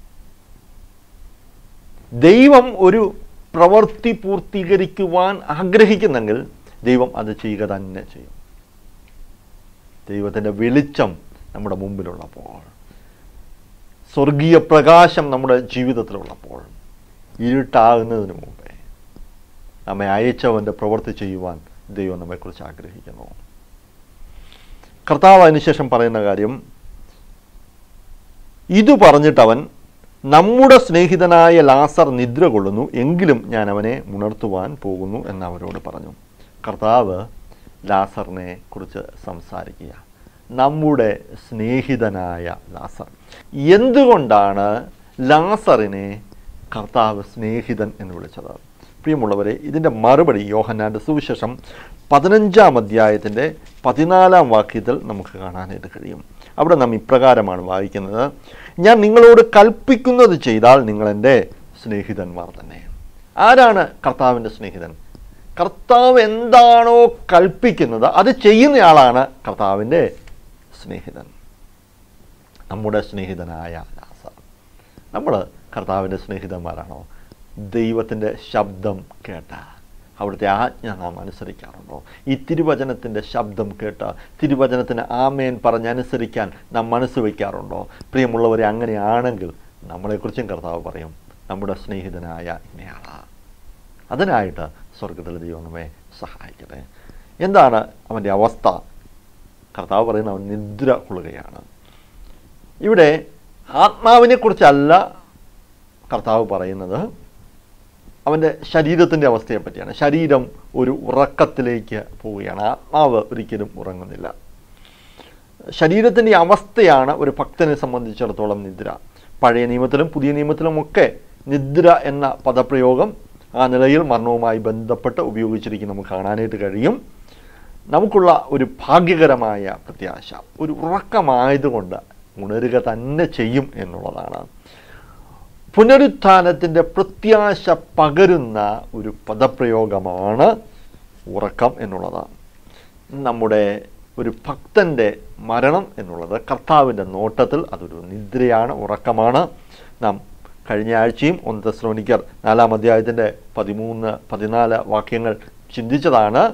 ദൈവം ഒരു പ്രവൃത്തി പൂർത്തീകരിക്കുവാൻ ആഗ്രഹിക്കുന്നെങ്കിൽ ദൈവം അത് ചെയ്യുക തന്നെ ചെയ്യും ദൈവത്തിൻ്റെ വെളിച്ചം നമ്മുടെ മുമ്പിലുള്ളപ്പോൾ സ്വർഗീയ പ്രകാശം നമ്മുടെ ജീവിതത്തിലുള്ളപ്പോൾ ഇരുട്ടാകുന്നതിന് മുമ്പേ നമ്മെ അയച്ചവൻ്റെ പ്രവൃത്തി ചെയ്യുവാൻ ദൈവം നമ്മെക്കുറിച്ച് ആഗ്രഹിക്കുന്നു കർത്താവ് അതിനുശേഷം പറയുന്ന കാര്യം ഇതു പറഞ്ഞിട്ടവൻ നമ്മുടെ സ്നേഹിതനായ ലാസർ നിദ്ര കൊള്ളുന്നു എങ്കിലും ഞാൻ അവനെ ഉണർത്തുവാൻ പോകുന്നു എന്ന് അവരോട് പറഞ്ഞു കർത്താവ് ലാസറിനെ കുറിച്ച് സംസാരിക്കുക നമ്മുടെ സ്നേഹിതനായ ലാസർ എന്തുകൊണ്ടാണ് ലാസറിനെ കർത്താവ് സ്നേഹിതൻ എന്ന് വിളിച്ചത് പ്രിയമുള്ളവരെ ഇതിൻ്റെ മറുപടി യോഹന്നാൻ്റെ സുവിശേഷം പതിനഞ്ചാം അധ്യായത്തിൻ്റെ പതിനാലാം വാക്യത്തിൽ നമുക്ക് കാണാനായിട്ട് കഴിയും അവിടെ നാം ഇപ്രകാരമാണ് വായിക്കുന്നത് ഞാൻ നിങ്ങളോട് കൽപ്പിക്കുന്നത് ചെയ്താൽ നിങ്ങളെൻ്റെ സ്നേഹിതന്മാർ തന്നെ ആരാണ് കർത്താവിൻ്റെ സ്നേഹിതൻ കർത്താവ് എന്താണോ കൽപ്പിക്കുന്നത് അത് ചെയ്യുന്നയാളാണ് കർത്താവിൻ്റെ സ്നേഹിതൻ നമ്മുടെ സ്നേഹിതനായ ലാസർ നമ്മൾ കർത്താവിൻ്റെ സ്നേഹിതന്മാരാണോ ദൈവത്തിൻ്റെ ശബ്ദം കേട്ട അവിടുത്തെ ആജ്ഞ നാം അനുസരിക്കാറുണ്ടോ ഈ തിരുവചനത്തിൻ്റെ ശബ്ദം കേട്ട് തിരുവചനത്തിന് ആമേൻ പറഞ്ഞനുസരിക്കാൻ നാം മനസ്സ് വയ്ക്കാറുണ്ടോ പ്രിയമുള്ളവരെ അങ്ങനെയാണെങ്കിൽ നമ്മളെക്കുറിച്ചും കർത്താവ് പറയും നമ്മുടെ സ്നേഹിതനായ ഇന്നയാളാ അതിനായിട്ട് സ്വർഗത്തിലെ ദൈവം നമ്മെ സഹായിക്കട്ടെ എന്താണ് അവൻ്റെ അവസ്ഥ കർത്താവ് പറയുന്ന അവൻ നിദ്ര കൊള്ളുകയാണ് ഇവിടെ ആത്മാവിനെക്കുറിച്ചല്ല കർത്താവ് പറയുന്നത് അവൻ്റെ ശരീരത്തിൻ്റെ അവസ്ഥയെ പറ്റിയാണ് ശരീരം ഒരു ഉറക്കത്തിലേക്ക് പോവുകയാണ് ആത്മാവ് ഒരിക്കലും ഉറങ്ങുന്നില്ല ശരീരത്തിൻ്റെ അവസ്ഥയാണ് ഒരു ഭക്തനെ സംബന്ധിച്ചിടത്തോളം നിദ്ര പഴയ നിയമത്തിലും പുതിയ നിയമത്തിലുമൊക്കെ നിദ്ര എന്ന പദപ്രയോഗം ആ നിലയിൽ മരണവുമായി ബന്ധപ്പെട്ട് ഉപയോഗിച്ചിരിക്കും നമുക്ക് കാണാനായിട്ട് കഴിയും നമുക്കുള്ള ഒരു ഭാഗ്യകരമായ പ്രത്യാശ ഒരു ഉറക്കമായതുകൊണ്ട് ഉണരുക തന്നെ ചെയ്യും എന്നുള്ളതാണ് പുനരുത്ഥാനത്തിൻ്റെ പ്രത്യാശ പകരുന്ന ഒരു പദപ്രയോഗമാണ് ഉറക്കം എന്നുള്ളത് നമ്മുടെ ഒരു ഭക്തൻ്റെ മരണം എന്നുള്ളത് കർത്താവിൻ്റെ നോട്ടത്തിൽ അതൊരു നിദ്രയാണ് ഉറക്കമാണ് നാം കഴിഞ്ഞ ആഴ്ചയും ഒന്ന് തെസ്ലോനിക്കർ നാലാം അധ്യായത്തിൻ്റെ പതിമൂന്ന് പതിനാല് വാക്യങ്ങൾ ചിന്തിച്ചതാണ്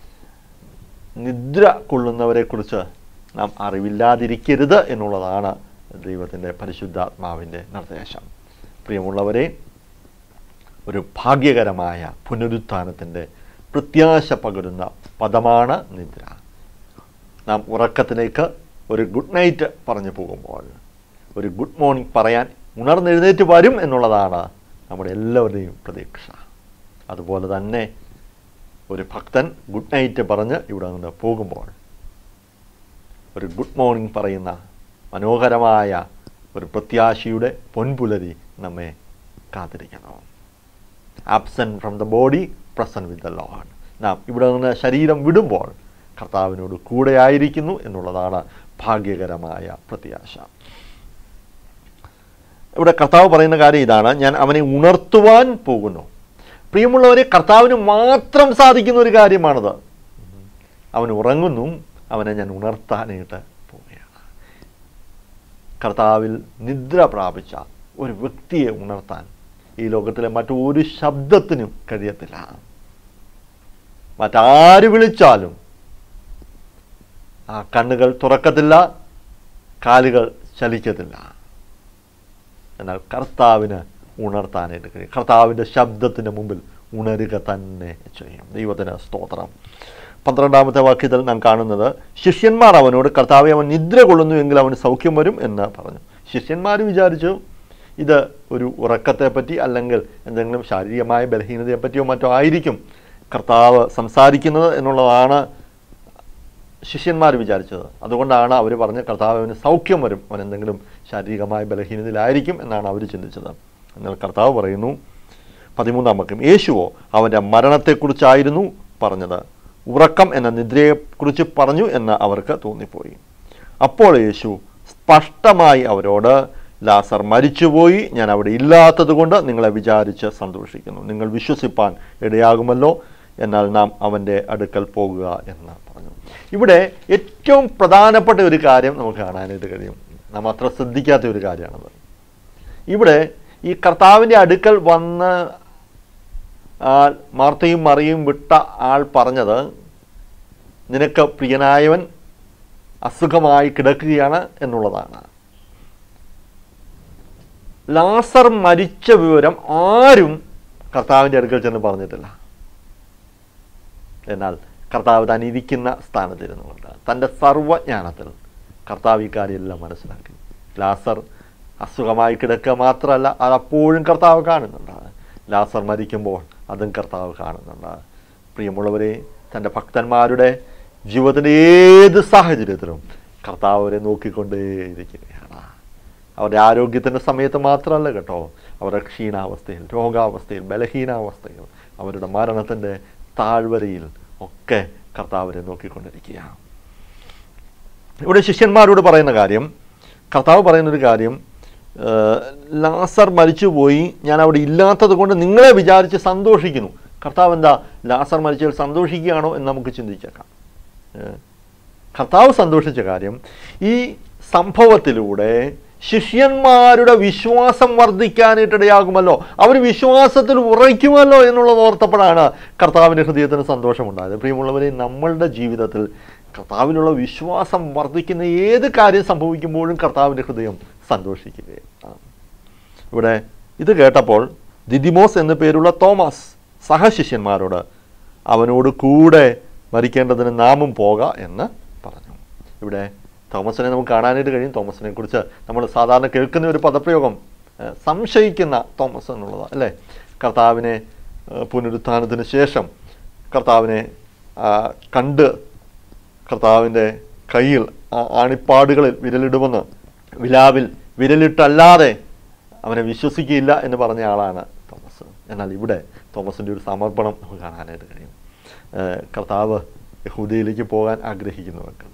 നിദ്ര കൊള്ളുന്നവരെക്കുറിച്ച് നാം അറിവില്ലാതിരിക്കരുത് എന്നുള്ളതാണ് ദൈവത്തിൻ്റെ പരിശുദ്ധാത്മാവിൻ്റെ നിർദ്ദേശം പ്രിയമുള്ളവരെ ഒരു ഭാഗ്യകരമായ പുനരുത്ഥാനത്തിൻ്റെ പ്രത്യാശ പകരുന്ന പദമാണ് നിദ്ര നാം ഉറക്കത്തിലേക്ക് ഒരു ഗുഡ് നൈറ്റ് പറഞ്ഞു പോകുമ്പോൾ ഒരു ഗുഡ് മോർണിംഗ് പറയാൻ ഉണർന്നെഴുന്നേറ്റ് വരും എന്നുള്ളതാണ് നമ്മുടെ എല്ലാവരുടെയും പ്രതീക്ഷ അതുപോലെ തന്നെ ഒരു ഭക്തൻ ഗുഡ് നൈറ്റ് പറഞ്ഞ് ഇവിടെ നിന്ന് പോകുമ്പോൾ ഒരു ഗുഡ് മോർണിംഗ് പറയുന്ന മനോഹരമായ ഒരു പ്രത്യാശയുടെ പൊൻപുലരി നമ്മെ കാത്തിരിക്കണം absent from the body present with the lord നാം ഇവിടെ നിന്ന് ശരീരം വിടുമ്പോൾ കർത്താവിനോട് കൂടെ ആയിരിക്കുന്നു എന്നുള്ളതാണ് ഭാഗ്യകരമായ പ്രത്യാശ ഇവിടെ കർത്താവ് പറയുന്ന കാര്യം ഇതാണ് ഞാൻ അവനെ ഉണർത്തുവാൻ പോകുന്നു പ്രിയമുള്ളവരെ കർത്താവിന് മാത്രം സാധിക്കുന്ന ഒരു കാര്യമാണത് അവൻ ഉറങ്ങുന്നു അവനെ ഞാൻ ഉണർത്താനായിട്ട് പോവുകയാണ് കർത്താവിൽ നിദ്ര പ്രാപിച്ച ഒരു വ്യക്തിയെ ഉണർത്താൻ ഈ ലോകത്തിലെ മറ്റൊരു ശബ്ദത്തിനും കഴിയത്തില്ല മറ്റാര് വിളിച്ചാലും ആ കണ്ണുകൾ തുറക്കത്തില്ല കാലുകൾ ചലിക്കത്തില്ല എന്നാൽ കർത്താവിന് ഉണർത്താനായിട്ട് കഴിയും കർത്താവിൻ്റെ ശബ്ദത്തിന് മുമ്പിൽ ഉണരുക തന്നെ ചെയ്യും ദൈവത്തിന് സ്തോത്രം പന്ത്രണ്ടാമത്തെ വാക്യത്തിൽ നാം കാണുന്നത് ശിഷ്യന്മാർ അവനോട് കർത്താവെ അവൻ നിദ്ര കൊള്ളുന്നു എങ്കിൽ അവന് സൗഖ്യം വരും എന്ന് പറഞ്ഞു ശിഷ്യന്മാർ വിചാരിച്ചു ഇത് ഒരു ഉറക്കത്തെപ്പറ്റി അല്ലെങ്കിൽ എന്തെങ്കിലും ശാരീരികമായ ബലഹീനതയെ പറ്റിയോ മറ്റോ ആയിരിക്കും കർത്താവ് സംസാരിക്കുന്നത് എന്നുള്ളതാണ് ശിഷ്യന്മാർ വിചാരിച്ചത് അതുകൊണ്ടാണ് അവർ പറഞ്ഞ കർത്താവ് അവന് സൗഖ്യം വരും അവൻ എന്തെങ്കിലും ശാരീരികമായ ബലഹീനതയിലായിരിക്കും എന്നാണ് അവർ ചിന്തിച്ചത് എന്നാൽ കർത്താവ് പറയുന്നു പതിമൂന്നാം വാക്യം യേശുവോ അവൻ്റെ മരണത്തെക്കുറിച്ചായിരുന്നു പറഞ്ഞത് ഉറക്കം എന്ന നിദ്രയെക്കുറിച്ച് പറഞ്ഞു എന്ന് അവർക്ക് തോന്നിപ്പോയി അപ്പോൾ യേശു സ്പഷ്ടമായി അവരോട് ലാസർ മരിച്ചുപോയി ഞാൻ അവിടെ ഇല്ലാത്തത് കൊണ്ട് നിങ്ങളെ വിചാരിച്ച് സന്തോഷിക്കുന്നു നിങ്ങൾ വിശ്വസിപ്പാൻ ഇടയാകുമല്ലോ എന്നാൽ നാം അവൻ്റെ അടുക്കൽ പോകുക എന്ന് പറഞ്ഞു ഇവിടെ ഏറ്റവും പ്രധാനപ്പെട്ട ഒരു കാര്യം നമുക്ക് കാണാനായിട്ട് കഴിയും നാം അത്ര ശ്രദ്ധിക്കാത്ത ഒരു കാര്യമാണത് ഇവിടെ ഈ കർത്താവിൻ്റെ അടുക്കൽ വന്ന് ആ മാർത്തയും മറിയും വിട്ട ആൾ പറഞ്ഞത് നിനക്ക് പ്രിയനായവൻ അസുഖമായി കിടക്കുകയാണ് എന്നുള്ളതാണ് ലാസർ മരിച്ച വിവരം ആരും കർത്താവിൻ്റെ അടുക്കൽ ചെന്ന് പറഞ്ഞിട്ടില്ല എന്നാൽ കർത്താവ് താൻ ഇരിക്കുന്ന സ്ഥാനത്തിരുന്നുകൊണ്ട് തൻ്റെ സർവജ്ഞാനത്തിൽ കർത്താവ് ഈ കാര്യമെല്ലാം മനസ്സിലാക്കി ലാസർ അസുഖമായി കിടക്കുക മാത്രമല്ല അതപ്പോഴും കർത്താവ് കാണുന്നുണ്ട് ലാസർ മരിക്കുമ്പോൾ അതും കർത്താവ് കാണുന്നുണ്ട് പ്രിയമുള്ളവരെ തൻ്റെ ഭക്തന്മാരുടെ ജീവിതത്തിൻ്റെ ഏത് സാഹചര്യത്തിലും കർത്താവ് അവരെ നോക്കിക്കൊണ്ടേയിരിക്കുകയാണ് അവരുടെ ആരോഗ്യത്തിൻ്റെ സമയത്ത് മാത്രമല്ല കേട്ടോ അവരുടെ ക്ഷീണാവസ്ഥയിൽ രോഗാവസ്ഥയിൽ ബലഹീനാവസ്ഥയിൽ അവരുടെ മരണത്തിൻ്റെ താഴ്വരയിൽ ഒക്കെ കർത്താവരെ നോക്കിക്കൊണ്ടിരിക്കുകയാണ് ഇവിടെ ശിഷ്യന്മാരോട് പറയുന്ന കാര്യം കർത്താവ് പറയുന്നൊരു കാര്യം ഏഹ്, ലാസർ മരിച്ചുപോയി ഞാൻ അവിടെ ഇല്ലാത്തത് കൊണ്ട് നിങ്ങളെ വിചാരിച്ച് സന്തോഷിക്കുന്നു കർത്താവ് എന്താ ലാസർ മരിച്ചതിൽ സന്തോഷിക്കുകയാണോ എന്ന് നമുക്ക് ചിന്തിച്ചേക്കാം ഏഹ്, കർത്താവ് സന്തോഷിച്ച കാര്യം ഈ സംഭവത്തിലൂടെ ശിഷ്യന്മാരുടെ വിശ്വാസം വർദ്ധിക്കാനായിട്ടിടയാകുമല്ലോ അവർ വിശ്വാസത്തിൽ ഉറയ്ക്കുമല്ലോ എന്നുള്ളത് ഓർത്തപ്പോഴാണ് കർത്താവിൻ്റെ ഹൃദയത്തിന് സന്തോഷമുണ്ടായത് പ്രിയമുള്ളവരെ നമ്മളുടെ ജീവിതത്തിൽ കർത്താവിലുള്ള വിശ്വാസം വർദ്ധിക്കുന്ന ഏത് കാര്യം സംഭവിക്കുമ്പോഴും കർത്താവിൻ്റെ ഹൃദയം സന്തോഷിക്കുകയാണ് ഇവിടെ ഇത് കേട്ടപ്പോൾ ദിദിമോസ് എന്നു പേരുള്ള തോമസ് സഹശിഷ്യന്മാരോട് അവനോട് കൂടെ മരിക്കേണ്ടതിന് നാമും പോക എന്ന് പറഞ്ഞു ഇവിടെ തോമസിനെ നമുക്ക് കാണാനായിട്ട് കഴിയും തോമസിനെ കുറിച്ച് നമ്മൾ സാധാരണ കേൾക്കുന്ന ഒരു പദപ്രയോഗം ഏഹ്, സംശയിക്കുന്ന തോമസ് എന്നുള്ളത് അല്ലേ കർത്താവിനെ ഏഹ്, പുനരുത്ഥാനത്തിന് ശേഷം കർത്താവിനെ ആ, കണ്ട് കർത്താവിൻ്റെ കയ്യിൽ ആ ആണിപ്പാടുകളിൽ വിരലിടുമെന്ന് വിലാവിൽ വിരലിട്ടല്ലാതെ അവനെ വിശ്വസിക്കില്ല എന്ന് പറഞ്ഞ ആളാണ് തോമസ് എന്നാൽ ഇവിടെ തോമസിൻ്റെ ഒരു സമർപ്പണം നമുക്ക് കാണാനായിട്ട് കഴിയും ഏഹ് കർത്താവ് യഹൂദയിലേക്ക് പോകാൻ ആഗ്രഹിക്കുന്നുവെങ്കിൽ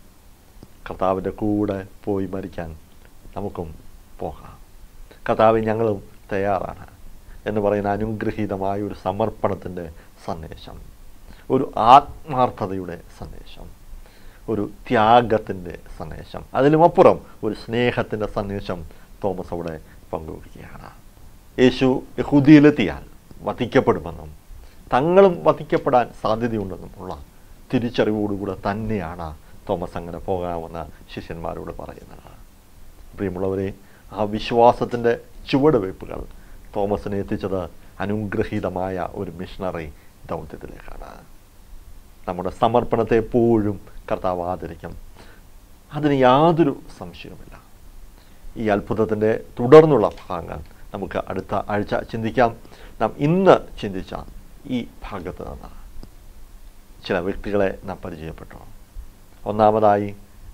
കർത്താവിൻ്റെ കൂടെ പോയി മരിക്കാൻ നമുക്കും പോകാം കർത്താവ് ഞങ്ങളും തയ്യാറാണ് എന്ന് പറയുന്ന അനുഗ്രഹീതമായ ഒരു സമർപ്പണത്തിൻ്റെ സന്ദേശം ഒരു ആത്മാർത്ഥതയുടെ സന്ദേശം ഒരു ത്യാഗത്തിൻ്റെ സന്ദേശം അതിലുമപ്പുറം ഒരു സ്നേഹത്തിൻ്റെ സന്ദേശം തോമസ് അവിടെ പങ്കുവയ്ക്കുകയാണ് യേശു യഹൂദിയിലെത്തിയാൽ വധിക്കപ്പെടുമെന്നും തങ്ങളും വധിക്കപ്പെടാൻ സാധ്യതയുണ്ടെന്നും ഉള്ള തിരിച്ചറിവോടുകൂടെ തന്നെയാണ് തോമസ് അങ്ങനെ പോകാമെന്ന് ശിഷ്യന്മാരോട് പറയുന്നത് പ്രിയമുള്ളവരെ ആ വിശ്വാസത്തിൻ്റെ ചുവടുവയ്പ്പുകൾ തോമസിനെ എത്തിച്ചത് അനുഗ്രഹീതമായ ഒരു മിഷണറി ദൗത്യത്തിലേക്കാണ് നമ്മുടെ സമർപ്പണത്തെ എപ്പോഴും കർത്താവ് ആദരിക്കും അതിന് യാതൊരു സംശയവുമില്ല ഈ അത്ഭുതത്തിൻ്റെ തുടർന്നുള്ള ഭാഗങ്ങൾ നമുക്ക് അടുത്ത ആഴ്ച ചിന്തിക്കാം നാം ഇന്ന് ചിന്തിച്ച ഈ ഭാഗത്ത് നിന്ന് ചില വ്യക്തികളെ നാം പരിചയപ്പെട്ടു ഒന്നാമതായി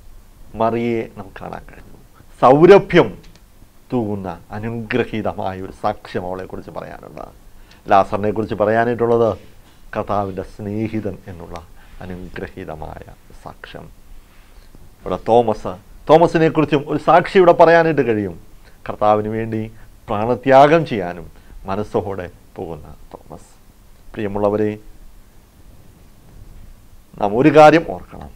മറിയെ നമുക്ക് കാണാൻ കഴിഞ്ഞു സൗരഭ്യം തൂകുന്ന അനുഗ്രഹീതമായ ഒരു സാക്ഷ്യം അവളെക്കുറിച്ച് പറയാനുണ്ട് ലാസറിനെ കുറിച്ച് പറയാനായിട്ടുള്ളത് കർത്താവിൻ്റെ സ്നേഹിതൻ എന്നുള്ള അനുഗ്രഹീതമായ സാക്ഷ്യം ഇവിടെ തോമസ് തോമസിനെ കുറിച്ചും ഒരു സാക്ഷി ഇവിടെ പറയാനായിട്ട് കഴിയും കർത്താവിന് വേണ്ടി പ്രാണത്യാഗം ചെയ്യാനും മനസ്സോടെ പോകുന്ന തോമസ് പ്രിയമുള്ളവരെ നാം ഒരു കാര്യം ഓർക്കണം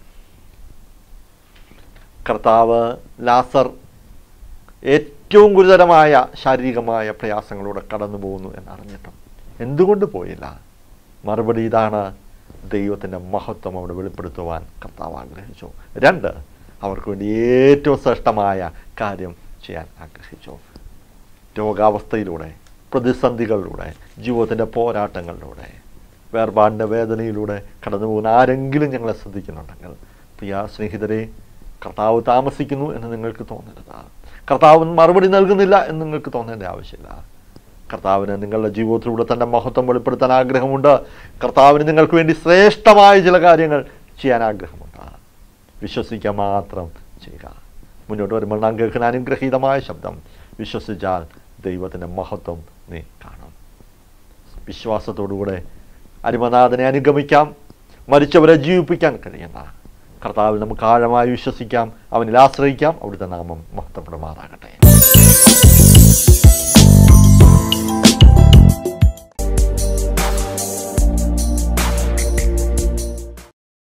കർത്താവ് ലാസർ ഏറ്റവും ഗുരുതരമായ ശാരീരികമായ പ്രയാസങ്ങളിലൂടെ കടന്നു പോകുന്നു എന്നറിഞ്ഞിട്ടും എന്തുകൊണ്ട് പോയില്ല മറുപടി ഇതാണ് ദൈവത്തിൻ്റെ മഹത്വം അവിടെ വെളിപ്പെടുത്തുവാൻ കർത്താവ് ആഗ്രഹിച്ചു രണ്ട് അവർക്ക് വേണ്ടി ഏറ്റവും ശ്രേഷ്ഠമായ കാര്യം ചെയ്യാൻ ആഗ്രഹിച്ചു രോഗാവസ്ഥയിലൂടെ പ്രതിസന്ധികളിലൂടെ ജീവിതത്തിൻ്റെ പോരാട്ടങ്ങളിലൂടെ വേർപാടിൻ്റെ വേദനയിലൂടെ കടന്നു പോകുന്ന ആരെങ്കിലും ഞങ്ങളെ ശ്രദ്ധിക്കുന്നുണ്ടെങ്കിൽ പ്രിയ സ്നേഹിതരെ കർത്താവ് താമസിക്കുന്നു എന്ന് നിങ്ങൾക്ക് തോന്നരുത് കർത്താവ് മറുപടി നൽകുന്നില്ല എന്ന് നിങ്ങൾക്ക് തോന്നേണ്ട ആവശ്യമില്ല കർത്താവിന് നിങ്ങളുടെ ജീവിതത്തിലൂടെ തൻ്റെ മഹത്വം വെളിപ്പെടുത്താൻ ആഗ്രഹമുണ്ട് കർത്താവിന് നിങ്ങൾക്ക് വേണ്ടി ശ്രേഷ്ഠമായ ചില കാര്യങ്ങൾ ചെയ്യാൻ ആഗ്രഹമുണ്ട് വിശ്വസിക്കുക മാത്രം ചെയ്യുക മുന്നോട്ട് വരുമ്പോൾ നാം കേൾക്കുന്ന അനുഗ്രഹീതമായ ശബ്ദം വിശ്വസിച്ചാൽ ദൈവത്തിൻ്റെ മഹത്വം നീ കാണും വിശ്വാസത്തോടുകൂടെ അരിമനാഥനെ അനുഗമിക്കാം മരിച്ചവരെ ജീവിപ്പിക്കാൻ കഴിയുന്ന കർത്താവിൽ നമുക്ക് ആഴമായി വിശ്വസിക്കാം അവനിൽ ആശ്രയിക്കാം അവിടുത്തെ നാമം മഹത്വപ്പെടുമാറാകട്ടെ